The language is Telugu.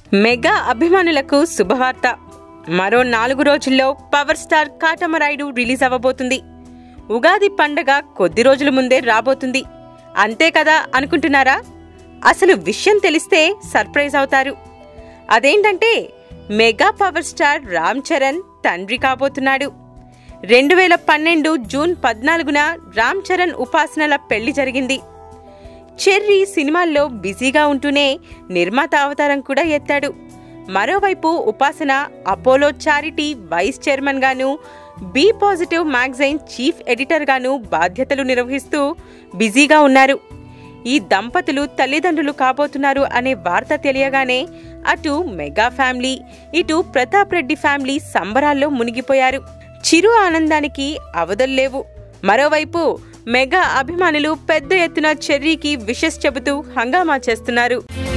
మెగా అభిమానులకు శుభవార్త మరో నాలుగు రోజుల్లో పవర్ స్టార్ కాటమరాయుడు రిలీజ్ అవ్వబోతుంది ఉగాది పండగ కొద్ది రోజుల ముందే రాబోతుంది అంతే కదా అనుకుంటున్నారా అసలు విషయం తెలిస్తే సర్ప్రైజ్ అవుతారు అదేంటంటే mega power star Ram Charan తండ్రి కాబోతున్నాడు రెండు వేల పన్నెండు జూన్ పద్నాలుగున రామ్ చరణ్ ఉపాసనల పెళ్లి జరిగింది చెర్రీ సినిమాల్లో బిజీగా ఉంటూనే నిర్మాత అవతారం కూడా ఎత్తాడు మరోవైపు Upasana Apollo charity vice chairman గాను B positive magazine chief editor గాను బాధ్యతలు నిర్వహిస్తూ బిజీగా ఉన్నారు ఈ దంపతులు తల్లిదండ్రులు కాబోతున్నారు అనే వార్త తెలియగానే అటు మెగా ఫ్యామిలీ ఇటు ప్రతాప్ రెడ్డి ఫ్యామిలీ సంబరాల్లో మునిగిపోయారు చిరు ఆనందానికి అవధుల్లేవు మరోవైపు మెగా అభిమానులు పెద్ద ఎత్తున చెర్రీకి విషెస్ చెబుతూ హంగామా చేస్తున్నారు